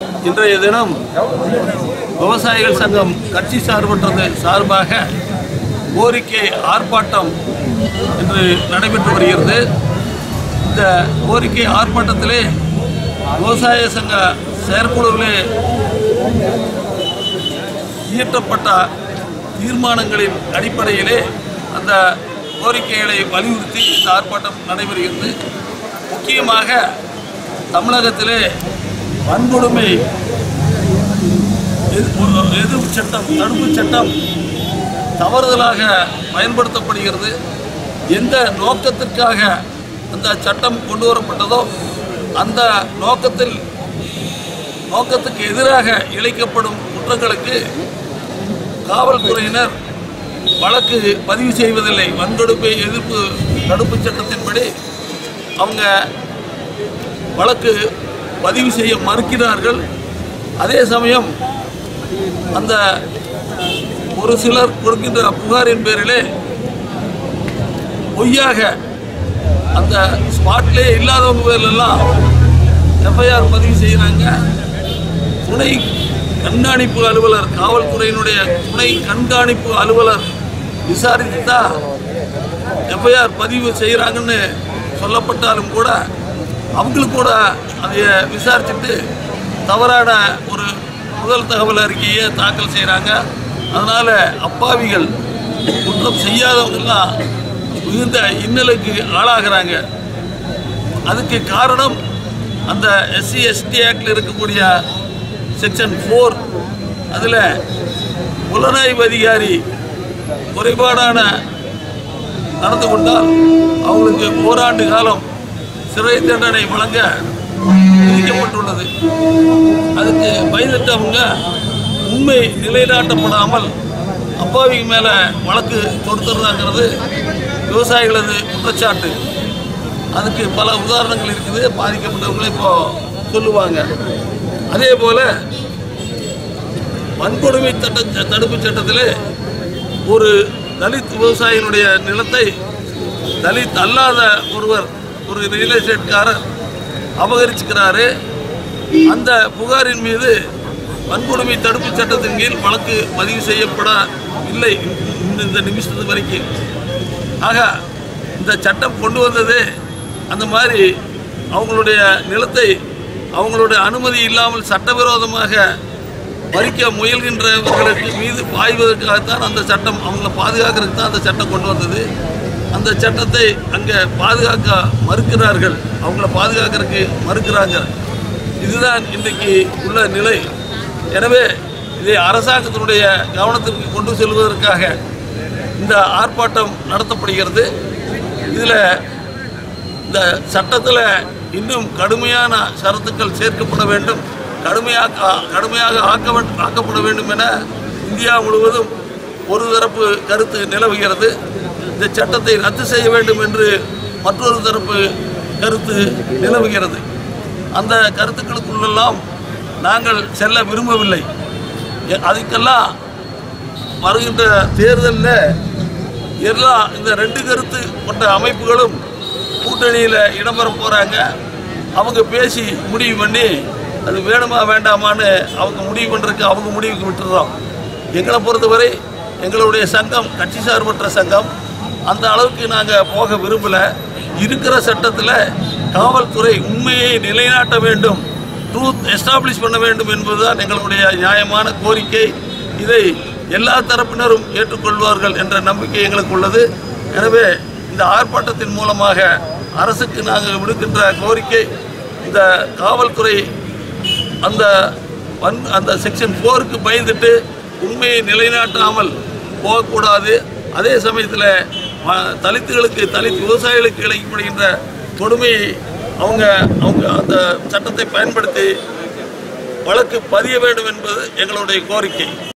இன்றைய தினம் விவசாயிகள் சங்கம் கட்சி சார்பற்றது சார்பாக கோரிக்கை ஆர்ப்பாட்டம் இன்று நடைபெற்று வருகிறது இந்த கோரிக்கை ஆர்ப்பாட்டத்திலே விவசாய சங்க செயற்குழுவிலே இயற்றப்பட்ட தீர்மானங்களின் அடிப்படையிலே அந்த கோரிக்கைகளை வலியுறுத்தி இந்த ஆர்ப்பாட்டம் நடைபெறுகிறது முக்கியமாக தமிழகத்திலே வன்கொடுமை எதிர்ப்பு எதிர்ப்பு சட்டம் தடுப்பு சட்டம் தவறுதலாக பயன்படுத்தப்படுகிறது எந்த நோக்கத்திற்காக அந்த சட்டம் கொண்டு வரப்பட்டதோ அந்த நோக்கத்தில் நோக்கத்துக்கு எதிராக இழைக்கப்படும் குற்றங்களுக்கு காவல்துறையினர் வழக்கு பதிவு செய்வதில்லை வன்கொடுமை எதிர்ப்பு தடுப்பு சட்டத்தின்படி அவங்க வழக்கு பதிவு செய்ய மறுக்கிறார்கள் அதே சமயம் அந்த ஒரு சிலர் கொடுக்கின்ற புகாரின் பேரிலே பொய்யாக அந்த ஸ்பாட்லே இல்லாதவங்க பேர்லெல்லாம் எஃப்ஐஆர் பதிவு செய்கிறாங்க துணை கண்காணிப்பு அலுவலர் காவல்துறையினுடைய துணை கண்காணிப்பு அலுவலர் விசாரித்து தான் எஃப்ஐஆர் பதிவு செய்கிறாங்கன்னு சொல்லப்பட்டாலும் கூட அவங்களுக்கு கூட அதை விசாரிச்சுட்டு தவறான ஒரு முதல் தகவல் அறிக்கையை தாக்கல் செய்கிறாங்க அதனால் அப்பாவிகள் குற்றம் செய்யாதவங்கெல்லாம் மிகுந்த இன்னலுக்கு ஆளாகிறாங்க அதுக்கு காரணம் அந்த எஸ்சி எஸ்டி ஆக்டில் இருக்கக்கூடிய செக்ஷன் ஃபோர் அதில் புலனாய்வு அதிகாரி குறைபாடான நடந்து கொண்டால் அவங்களுக்கு ஓராண்டு காலம் சிறை தண்டனை வழங்க விதிக்கப்பட்டுள்ளது அதுக்கு பயந்துட்டவங்க உண்மை நிலைநாட்டப்படாமல் அப்பாவிங்க மேலே வழக்கு தொடுத்துறதாங்கிறது விவசாயிகளது குற்றச்சாட்டு அதுக்கு பல உதாரணங்கள் இருக்குது பாதிக்கப்பட்டவங்களே இப்போ சொல்லுவாங்க அதே போல் வன்கொடுமை சட்ட தடுப்பு சட்டத்தில் ஒரு தலித் விவசாயியினுடைய நிலத்தை தலித் அல்லாத ஒருவர் ஒரு ரியல் எஸ்டேட்காரர் அபகரிச்சுக்கிறாரு அந்த புகாரின் மீது வன்கொடுமை தடுப்பு சட்டத்தின் கீழ் வழக்கு பதிவு செய்யப்பட இல்லை இந்த இந்த நிமிஷத்து வரைக்கும் ஆக இந்த சட்டம் கொண்டு வந்தது அந்த மாதிரி அவங்களுடைய நிலத்தை அவங்களுடைய அனுமதி இல்லாமல் சட்டவிரோதமாக பறிக்க முயல்கின்றவர்களுக்கு மீது பாய்வதற்காகத்தான் அந்த சட்டம் அவங்கள பாதுகாக்கிறதுக்கு தான் அந்த சட்டம் கொண்டு வந்தது அந்த சட்டத்தை அங்கே பாதுகாக்க மறுக்கிறார்கள் அவங்கள பாதுகாக்கிறதுக்கு மறுக்கிறாங்க இதுதான் இன்றைக்கு உள்ள நிலை எனவே இதை அரசாங்கத்தினுடைய கவனத்திற்கு கொண்டு செல்வதற்காக இந்த ஆர்ப்பாட்டம் நடத்தப்படுகிறது இதில் இந்த சட்டத்தில் இன்னும் கடுமையான ஷரத்துக்கள் சேர்க்கப்பட வேண்டும் கடுமையாக்க கடுமையாக ஆக்க வே- ஆக்கப்பட வேண்டும் என இந்தியா முழுவதும் ஒரு தரப்பு கருத்து நிலவுகிறது இந்த சட்டத்தை ரத்து செய்ய வேண்டும் என்று மற்றொரு தரப்பு கருத்து நிலவுகிறது அந்த கருத்துக்களுக்குள்ளெல்லாம் நாங்கள் செல்ல விரும்பவில்லை எ- அதுக்கெல்லாம் வருகின்ற தேர்தலில் எல்லா இந்த ரெண்டு கருத்து கொண்ட அமைப்புகளும் கூட்டணியில் இடம்பெற போகிறாங்க அவங்க பேசி முடிவு பண்ணி அது வேணுமா வேண்டாமான்னு அவங்க முடிவு பண்ணுறதுக்கு அவங்க முடிவுக்கு விட்டுறோம் எங்களை பொறுத்தவரை எங்களுடைய சங்கம் கட்சி சார்பற்ற சங்கம் அந்த அளவுக்கு நாங்கள் போக விரும்பலை இருக்கிற சட்டத்தில் காவல்துறை உண்மையை நிலைநாட்ட வேண்டும் ட்ரூத் எஸ்டாப்ளிஷ் பண்ண வேண்டும் என்பதுதான் எங்களுடைய நியாயமான கோரிக்கை இதை எல்லா தரப்பினரும் ஏற்றுக்கொள்வார்கள் என்ற நம்பிக்கை எங்களுக்கு உள்ளது எனவே இந்த ஆர்ப்பாட்டத்தின் மூலமாக அரசுக்கு நாங்கள் விடுக்கின்ற கோரிக்கை இந்த காவல்துறை அந்த வன் அந்த செக்ஷன் ஃபோருக்கு பயந்துட்டு உண்மையை நிலைநாட்டாமல் போகக்கூடாது அதே சமயத்தில் ம- தலித்துகளுக்கு தலித் விவசாயிகளுக்கு இழைக்கப்படுகின்ற கொடுமையை அவங்க அவங்க அந்த சட்டத்தை பயன்படுத்தி வழக்கு பதிய வேண்டும் என்பது எங்களுடைய கோரிக்கை